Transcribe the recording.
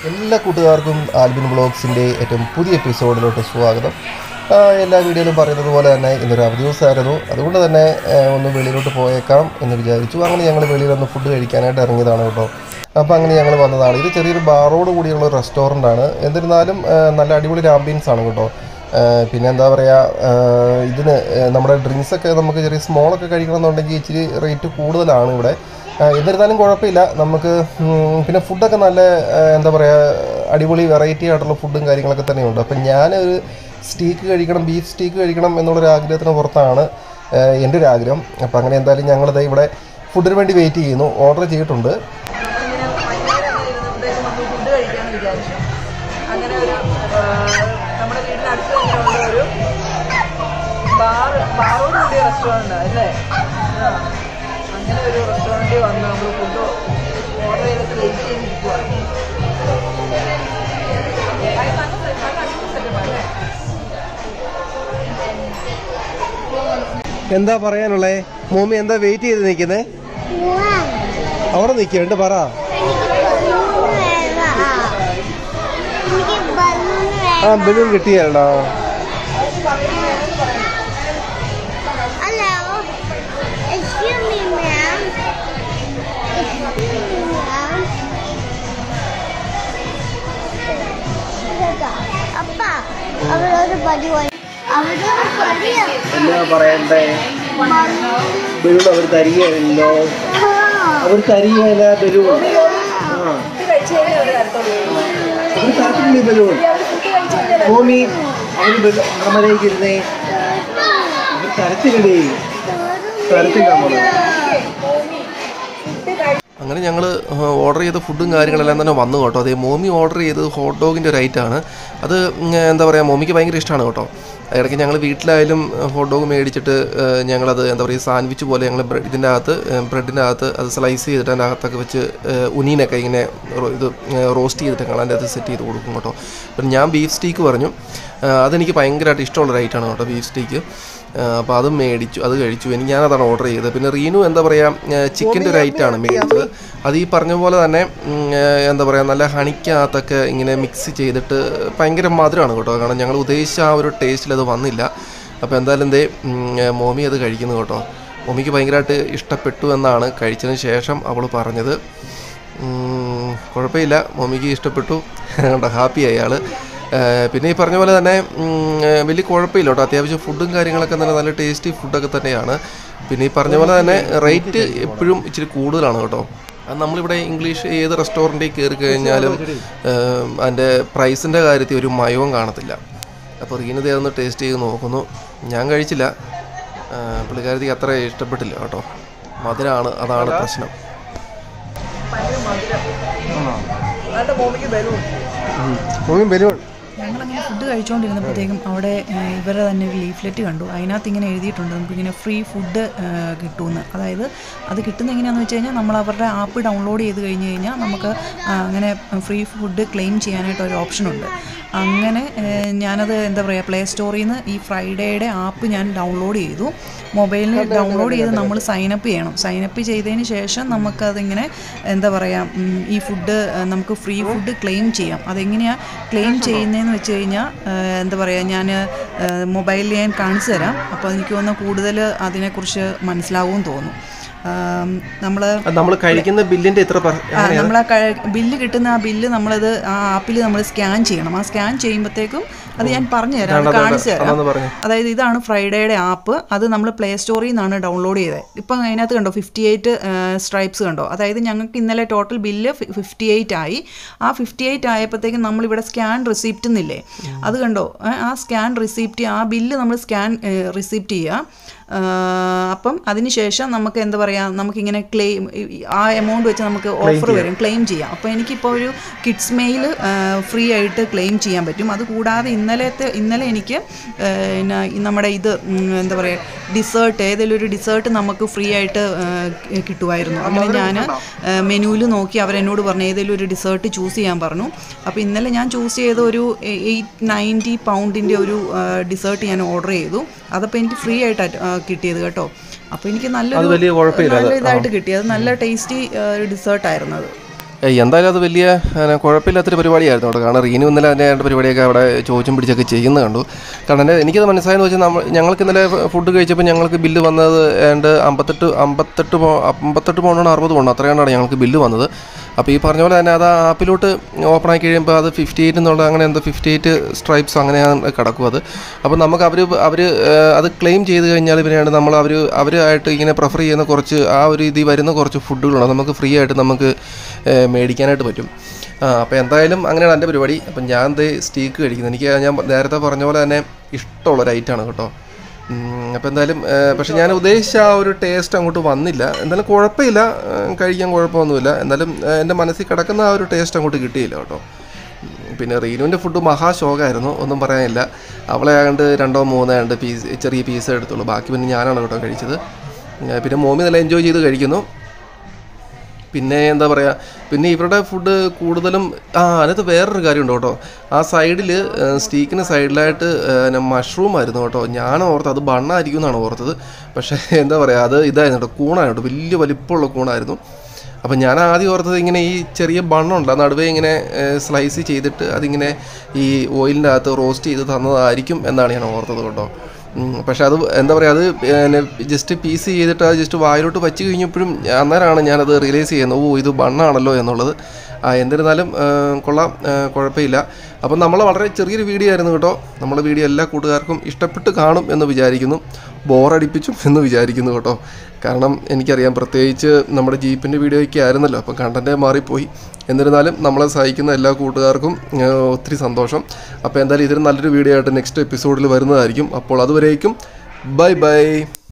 എല്ലാ കൂട്ടുകാർക്കും ആൽബിൻ ബ്ലോഗ്സിൻ്റെ ഏറ്റവും പുതിയ എപ്പിസോഡിലോട്ട് സ്വാഗതം ആ, എല്ലാ വീഡിയോയിലും പറയുന്നത് പോലെ തന്നെ ഇന്നൊരു അവധി ദിവസമായിരുന്നു അതുകൊണ്ട് തന്നെ ആ, ഒന്ന് വെളിയിലോട്ട് പോയേക്കാം എന്ന് വിചാരിച്ചു അങ്ങനെ ഞങ്ങൾ വെളിയിലൊന്ന് ഫുഡ് കഴിക്കാനായിട്ട് ഇറങ്ങിയതാണ് കേട്ടോ അപ്പോൾ അങ്ങനെ ഞങ്ങൾ വന്നതാണ് ഇത് ചെറിയൊരു ബാറോട് കൂടിയുള്ള ഒരു റെസ്റ്റോറൻ്റ് ആണ് എന്നിരുന്നാലും ആ, നല്ല അടിപൊളി ഒരു ആംബിയൻസ് ആണ് കേട്ടോ ആ, പിന്നെ എന്താ പറയുക ഇതിന് ആ, നമ്മുടെ ഡ്രിങ്ക്സ് ഒക്കെ നമുക്ക് ചെറിയ സ്മോളൊക്കെ കഴിക്കണമെന്നുണ്ടെങ്കിൽ ഇച്ചിരി റേറ്റ് കൂടുതലാണ് ഇവിടെ ആ, എന്നിരുന്നാലും കുഴപ്പമില്ല നമുക്ക് ഉം, പിന്നെ ഫുഡൊക്കെ നല്ല ആ, എന്താ പറയുക അടിപൊളി വെറൈറ്റി ആയിട്ടുള്ള ഫുഡും കാര്യങ്ങളൊക്കെ തന്നെയുണ്ട് അപ്പം ഞാനൊരു സ്റ്റീക്ക് കഴിക്കണം ബീഫ് സ്റ്റീക്ക് കഴിക്കണം എന്നുള്ളൊരു ആഗ്രഹത്തിന് പുറത്താണ് ആ, എൻ്റെ ഒരു ആഗ്രഹം അപ്പം അങ്ങനെ എന്തായാലും ഞങ്ങളിത് ഇവിടെ ഫുഡിന് വേണ്ടി വെയിറ്റ് ചെയ്യുന്നു ഓർഡർ ചെയ്തിട്ടുണ്ട് ഇങ്ങനെ വൈകുന്നേരം അങ്ങനെ ഇരുന്നപ്പോഴത്തേക്ക് നമ്മൾ ഫുഡ് കഴിക്കാമെന്ന് വിചാരിച്ചു അങ്ങനെ ഒരു ആ, നമ്മുടെ വീടിന് അടുത്ത് തന്നെയുള്ള ഒരു ബാർ ബാറോട് കൂടിയ റെസ്റ്റോറൻ്റ് അല്ലേ ആ അങ്ങനെ ഒരു റെസ്റ്റോറൻറ്റിൽ വന്ന് നമ്മൾ ഫുഡ് ഓർഡർ ചെയ്തിട്ട് വെയിറ്റ് ചെയ്തിരിക്കുവാണ് അത് നല്ല set- നല്ല അടിപൊളി setup ആണ് അല്ലേ? എന്താ പറയാനുള്ളേ മോമി എന്താ വെയിറ്റ് ചെയ്ത് നിൽക്കുന്നേ അവിടെ നിൽക്കുന്നുണ്ട് പറ ആ ബലൂൺ കിട്ടിയല്ലോ Hello. Excuse me, ma'am. Excuse me, ma'am. അപ്പ അവരോട് പടി അവരോട് പടിയാ എന്താ പറയണ്ടേ ബലൂൺ അവർ തരികയല്ലോ അവർ തരികയല്ല ബലൂൺ ആ ഫുഡ് കഴിച്ച് കഴിഞ്ഞാൽ അവർ തരത്തുള്ളൂ അവർ തരത്തില്ലേ ബലൂൺ അവർ ഫുഡ് കഴിച്ച് കഴിഞ്ഞാൽ മോമി അവർ നമ്മലേക്ക് ഇരുന്നേ അവർ തരത്തില്ലേ തരത്തില്ല മോളെ അങ്ങനെ ഞങ്ങൾ ഓർഡർ ചെയ്ത ഫുഡും കാര്യങ്ങളെല്ലാം തന്നെ വന്നു കേട്ടോ അതേ മോമി ഓർഡർ ചെയ്തത് ഹോട്ട് ഡോഗിൻ്റെ ഒരു ഐറ്റമാണ് അത് ഉം, എന്താ പറയുക മോമിക്ക് ഭയങ്കര ഇഷ്ടമാണ് കേട്ടോ ഇടയ്ക്ക് ഞങ്ങൾ വീട്ടിലായാലും ഹോട്ട് ഡോഗ് മേടിച്ചിട്ട് ഏഹ്, ഞങ്ങളത് എന്താ പറയുക സാൻഡ്വിച്ച് പോലെ ഞങ്ങൾ ബ്രെഡ് ഇതിൻ്റെ അകത്ത് ബ്രെഡിൻ്റെ അകത്ത് അത് സ്ലൈസ് ചെയ്തിട്ട് അതിൻ്റെ അകത്തൊക്കെ വെച്ച് ഏഹ്, ഉനീനൊക്കെ ഇങ്ങനെ റോ- ഇത് റോസ്റ്റ് ചെയ്തിട്ട് ഞങ്ങൾ അതിൻ്റെ അകത്ത് സെറ്റ് ചെയ്ത് കൊടുക്കും കേട്ടോ അപ്പം ഞാൻ ബീഫ് സ്റ്റീക്ക് പറഞ്ഞു ഏഹ്, അതെനിക്ക് ഭയങ്കരമായിട്ട് ഇഷ്ടമുള്ള ഐറ്റമാണ് കേട്ടോ ബീഫ് സ്റ്റീക്ക് അപ്പോൾ അത് മേടിച്ചു അത് കഴിച്ചു എനിക്ക് ഞാനതാണ് ഓർഡർ ചെയ്തത് പിന്നെ റീനു എന്താ പറയുക ചിക്കൻ്റെ ഒരു ഐറ്റമാണ് മേടിച്ചത് അത് ഈ പറഞ്ഞ പോലെ തന്നെ ഉം, ഏഹ്, എന്താ പറയുക നല്ല ഹണിക്കകത്തൊക്കെ ഇങ്ങനെ മിക്സ് ചെയ്തിട്ട് ഭയങ്കര മധുരമാണ് കേട്ടോ കാരണം ഞങ്ങൾ ഉദ്ദേശിച്ച ആ ഒരു ടേസ്റ്റിൽ അത് വന്നില്ല അപ്പോൾ എന്തായാലും എന്തേ മോമി അത് കഴിക്കുന്നു കേട്ടോ മോമിക്ക് ഭയങ്കരമായിട്ട് ഇഷ്ടപ്പെട്ടു എന്നാണ് കഴിച്ചതിന് ശേഷം അവൾ പറഞ്ഞത് ഉം, കുഴപ്പമില്ല മമ്മിക്ക് ഇഷ്ടപ്പെട്ടു കണ്ടോ ഹാപ്പിയായി ആള് ഏഹ് പിന്നെ ഈ പറഞ്ഞ പോലെ തന്നെ ഉം, ഏഹ് വലിയ കുഴപ്പമില്ല കേട്ടോ അത്യാവശ്യം ഫുഡും കാര്യങ്ങളൊക്കെ തന്നെ നല്ല ടേസ്റ്റി ഫുഡൊക്കെ തന്നെയാണ് പിന്നെ ഈ പറഞ്ഞ പോലെ തന്നെ റേറ്റ് എപ്പോഴും ഇച്ചിരി കൂടുതലാണ് കേട്ടോ അത് നമ്മളിവിടെ ഇംഗ്ലീഷ് ഏത് റെസ്റ്റോറൻറ്റിൽ കയറി കഴിഞ്ഞാലും ഏഹ് അതിൻ്റെ പ്രൈസിൻ്റെ കാര്യത്തിൽ ഒരു മയവും കാണത്തില്ല അപ്പോൾ റീനത് അതൊന്ന് ടേസ്റ്റ് ചെയ്ത് നോക്കുന്നു ഞാൻ കഴിച്ചില്ല ഏഹ് പുള്ളിക്കാരത്തിക്ക് അത്ര ഇഷ്ടപ്പെട്ടില്ല കേട്ടോ മധുരമാണ് അതാണ് പ്രശ്നം ഭയങ്കര മധുരം അതിന്റെ മോമിക്ക് ബലൂൺ മോമി ബലൂൺ ഞങ്ങളങ്ങനെ ഫുഡ് കഴിച്ചുകൊണ്ടിരുന്നപ്പോഴത്തേക്കും അവിടെ ഏഹ്, ഇവരുടെ തന്നെ ഒരു ലീഫ്ലെറ്റ് കണ്ടു അതിനകത്ത് ഇങ്ങനെ എഴുതിയിട്ടുണ്ട് നമുക്കിങ്ങനെ ഫ്രീ ഫുഡ് കിട്ടുമെന്ന് അതായത് അത് കിട്ടുന്ന എങ്ങനെയാണെന്ന് വെച്ച് കഴിഞ്ഞാൽ നമ്മൾ അവരുടെ ആപ്പ് ഡൗൺലോഡ് ചെയ്ത് കഴിഞ്ഞ് കഴിഞ്ഞാൽ നമുക്ക് ആ, അങ്ങനെ ഫ്രീ ഫുഡ് ക്ലെയിം ചെയ്യാനായിട്ട് ഒരു ഓപ്ഷനുണ്ട് അങ്ങനെ ഏഹ്, ഞാനത് എന്താ പറയുക പ്ലേ സ്റ്റോറിൽ നിന്ന് ഈ ഫ്രൈഡേയുടെ ആപ്പ് ഞാൻ ഡൗൺലോഡ് ചെയ്തു മൊബൈലിൽ ഡൗൺലോഡ് ചെയ്ത് നമ്മൾ സൈനപ്പ് ചെയ്യണം സൈനപ്പ് ചെയ്തതിന് ശേഷം നമുക്കതിങ്ങനെ എന്താ പറയുക ഉം, ഈ ഫുഡ് നമുക്ക് ഫ്രീ ഫുഡ് ക്ലെയിം ചെയ്യാം അതെങ്ങനെയാണ് ക്ലെയിം ചെയ്യുന്നതെന്ന് വെച്ച് കഴിഞ്ഞാൽ എന്താ പറയുക ഞാൻ മൊബൈലിൽ ഞാൻ കാണിച്ചു തരാം അപ്പോൾ എനിക്ക് തോന്നുന്നു കൂടുതൽ അതിനെക്കുറിച്ച് മനസ്സിലാവുമെന്ന് തോന്നുന്നു നമ്മൾ നമ്മൾ കഴിക്കുന്ന ബില്ലിന്റെ എത്ര നമ്മൾ ആ ബില്ല് കിട്ടുന്ന ആ ബില്ല് നമ്മളത് ആ ആപ്പിൽ നമ്മൾ സ്കാൻ ചെയ്യണം ആ സ്കാൻ ചെയ്യുമ്പോഴത്തേക്കും അത് ഞാൻ പറഞ്ഞു തരാം അത് കാണിച്ചു തരാം അതൊന്ന് പറഞ്ഞു അതായത് ഇതാണ് ഫ്രൈഡേയുടെ ആപ്പ് അത് നമ്മൾ പ്ലേ സ്റ്റോറിൽ നിന്നാണ് ഡൗൺലോഡ് ചെയ്തത് ഇപ്പം അതിനകത്ത് കണ്ടോ ഫിഫ്റ്റി എയ്റ്റ് സ്ട്രൈപ്സ് കണ്ടോ അതായത് ഞങ്ങൾക്ക് ഇന്നലെ ടോട്ടൽ ബില്ല് ഫിഫ്റ്റി എയ്റ്റ് ആയി ആ ഫിഫ്റ്റി എയ്റ്റ് ആയപ്പോഴത്തേക്കും നമ്മളിവിടെ സ്കാൻ റിസീപ്റ്റ് എന്നില്ലേ അത് കണ്ടോ ഏ, ആ സ്കാൻ റിസീപ്റ്റ് ആ ബില്ല് നമ്മൾ സ്കാൻ റിസീപ്റ്റ് ചെയ്യുക ആ, അപ്പം അതിനുശേഷം നമുക്ക് എന്താ പറയുക നമുക്കിങ്ങനെ ക്ലെയിം ആ എമൗണ്ട് വെച്ച് നമുക്ക് ഓഫർ വരും ക്ലെയിം ചെയ്യാം അപ്പോൾ എനിക്കിപ്പോൾ ഒരു കിഡ്സ് മെയിൽ ഫ്രീ ആയിട്ട് ക്ലെയിം ചെയ്യാൻ പറ്റും അതുകൂടാതെ ഇന്നലത്തെ ഇന്നലെ എനിക്ക് ആ, പിന്നെ ഈ നമ്മുടെ ഇത് ഉം, എന്താ പറയുക ഡിസേർട്ട് ഏതെങ്കിലും ഒരു ഡിസേർട്ട് നമുക്ക് ഫ്രീ ആയിട്ട് ആ, കിട്ടുമായിരുന്നു അങ്ങനെ ഞാൻ മെനുവിൽ നോക്കി അവരെന്നോട് പറഞ്ഞു ഏതെങ്കിലും ഒരു ഡിസേർട്ട് ചൂസ് ചെയ്യാൻ പറഞ്ഞു അപ്പോൾ ഇന്നലെ ഞാൻ ചൂസ് ചെയ്ത ഒരു എയ്റ്റ് നയൻറ്റി പൗണ്ടിൻ്റെ ഒരു ഡിസേർട്ട് ഞാൻ ഓർഡർ ചെയ്തു അതപ്പോൾ എനിക്ക് ഫ്രീ ആയിട്ടാണ് കിട്ടിയത് കേട്ടോ അപ്പോൾ എനിക്ക് നല്ലൊരു വലിയ കുഴപ്പമില്ല, നല്ല ഇതായിട്ട് കിട്ടി അത് നല്ല ടേസ്റ്റി ഡിസേർട്ട് ആയിരുന്നു അത് ഏയ് എന്തായാലും അത് വലിയ ഏഹ്, കുഴപ്പമില്ലാത്തൊരു പരിപാടിയായിരുന്നു കേട്ടോ കാരണം റീനു ഇന്നലെ അതിൻ്റെ അതിൻ്റെ പരിപാടിയൊക്കെ അവിടെ ചോദിച്ചും പിടിച്ചൊക്കെ ചെയ്യുന്ന കണ്ടു കാരണം എൻ്റെ എനിക്കത് മനസ്സിലായെന്ന് വെച്ചാൽ നമ്മൾ ഞങ്ങൾക്ക് ഇന്നലെ ഫുഡ് കഴിച്ചപ്പോൾ ഞങ്ങൾക്ക് ബില്ല് വന്നത് ഏതാണ്ട് അമ്പത്തെട്ട് അമ്പത്തെട്ട് പോ അമ്പത്തെട്ട് പൗണ്ടാണ് അറുപത് പൗണ്ട് അത്രയാണ്ടാണ് ഞങ്ങൾക്ക് ബില്ല് വന്നത് അപ്പോൾ ഈ പറഞ്ഞ പോലെ തന്നെ അത് ആ ആപ്പിലോട്ട് ഓപ്പൺ ആക്കി കഴിയുമ്പോൾ അത് ഫിഫ്റ്റി എയ്റ്റ് എന്നുള്ള അങ്ങനെ എന്തോ ഫിഫ്റ്റി എയ്റ്റ് സ്ട്രൈപ്സ് അങ്ങനെയാണ് കിടക്കും അത് അപ്പോൾ നമുക്ക് അവർ അവർ അത് ക്ലെയിം ചെയ്ത് കഴിഞ്ഞാൽ പിന്നെയാണ് നമ്മൾ അവർ അവരായിട്ട് ഇങ്ങനെ പ്രിഫർ ചെയ്യുന്ന കുറച്ച് ആ ഒരു ഇതിൽ വരുന്ന കുറച്ച് ഫുഡുകളാണ് നമുക്ക് ഫ്രീ ആയിട്ട് നമുക്ക് ഏഹ്, മേടിക്കാനായിട്ട് പറ്റും ആ അപ്പോൾ എന്തായാലും അങ്ങനെയാണ് എൻ്റെ പരിപാടി അപ്പം ഞാൻ ദേ സ്റ്റീക്ക് കഴിക്കുന്നത് എനിക്ക് ഞാൻ നേരത്തെ പറഞ്ഞ പോലെ തന്നെ ഇഷ്ടമുള്ള റൈറ്റാണ് കേട്ടോ അപ്പോൾ എന്തായാലും ഏഹ്, പക്ഷേ ഞാൻ ഉദ്ദേശിച്ച ആ ഒരു ടേസ്റ്റ് അങ്ങോട്ട് വന്നില്ല എന്തായാലും കുഴപ്പമില്ല ഏഹ്, കഴിക്കാൻ കുഴപ്പമൊന്നുമില്ല എന്നാലും ഏഹ്, എൻ്റെ മനസ്സിൽ കിടക്കുന്ന ആ ഒരു ടേസ്റ്റ് അങ്ങോട്ട് കിട്ടിയില്ല കേട്ടോ ഉം, പിന്നെ റീനുവിൻ്റെ ഫുഡ് മഹാശോകമായിരുന്നു ഒന്നും പറയാനില്ല അവളെ ആണ്ട് രണ്ടോ മൂന്നോ ആണ്ട് പീസ് ചെറിയ പീസ് എടുത്തുള്ളൂ ബാക്കി പിന്നെ ഞാനാണ് കേട്ടോ കഴിച്ചത് ഏഹ്, പിന്നെ മോമി നല്ല എൻജോയ് ചെയ്ത് കഴിക്കുന്നു പിന്നെ എന്താ പറയുക പിന്നെ ഇവരുടെ ഫുഡ് കൂടുതലും ആ അതിനകത്ത് വേറൊരു കാര്യമുണ്ട് കേട്ടോ ആ സൈഡിൽ സ്റ്റീക്കിന് സൈഡിലായിട്ട് മഷ്റൂം ആയിരുന്നു കേട്ടോ ഞാൻ ഓർത്തത് അത് ബണ്ണായിരിക്കും എന്നാണ് ഓർത്തത് പക്ഷേ എന്താ പറയുക അത് ഇതായിരുന്നു കേട്ടോ കൂണായിരുന്നു കേട്ടോ വലിയ വലിപ്പമുള്ള കൂണായിരുന്നു അപ്പം ഞാൻ ആദ്യം ഓർത്തത് ഇങ്ങനെ ഈ ചെറിയ ബണ്ണുണ്ട് ആ നടുവേ ഇങ്ങനെ സ്ലൈസ് ചെയ്തിട്ട് അതിങ്ങനെ ഈ ഓയിലിൻ്റെ അകത്ത് റോസ്റ്റ് ചെയ്ത് തന്നതായിരിക്കും എന്നാണ് ഞാൻ ഓർത്തത് കേട്ടോ ഉം, പക്ഷെ അത് എന്താ പറയുക അത് ജസ്റ്റ് പീസ് ചെയ്തിട്ട് അത് ജസ്റ്റ് വായിലോട്ട് വച്ച് കഴിഞ്ഞപ്പോഴും അന്നേരമാണ് ഞാനത് റിയലൈസ് ചെയ്യുന്നത് ഓ ഇത് ബണ്ണാണല്ലോ എന്നുള്ളത് ആ എന്നിരുന്നാലും ആ, കൊള്ളാം ആ, കുഴപ്പമില്ല അപ്പം നമ്മൾ വളരെ ചെറിയൊരു വീഡിയോ ആയിരുന്നു കേട്ടോ നമ്മുടെ വീഡിയോ എല്ലാ കൂട്ടുകാർക്കും ഇഷ്ടപ്പെട്ട് കാണും എന്ന് വിചാരിക്കുന്നു ബോറടിപ്പിച്ചും എന്ന് വിചാരിക്കുന്നു കേട്ടോ കാരണം എനിക്കറിയാം പ്രത്യേകിച്ച് നമ്മുടെ ജീപ്പിൻ്റെ വീഡിയോയ്ക്ക് ആയിരുന്നല്ലോ അപ്പം കണ്ടൻറ്റ് മാറിപ്പോയി എന്നിരുന്നാലും നമ്മളെ സഹായിക്കുന്ന എല്ലാ കൂട്ടുകാർക്കും ആ, ഒത്തിരി സന്തോഷം അപ്പോൾ എന്തായാലും ഇതിന് നല്ലൊരു വീഡിയോ ആയിട്ട് നെക്സ്റ്റ് എപ്പിസോഡിൽ വരുന്നതായിരിക്കും അപ്പോൾ അതുവരേക്കും ബൈ ബൈ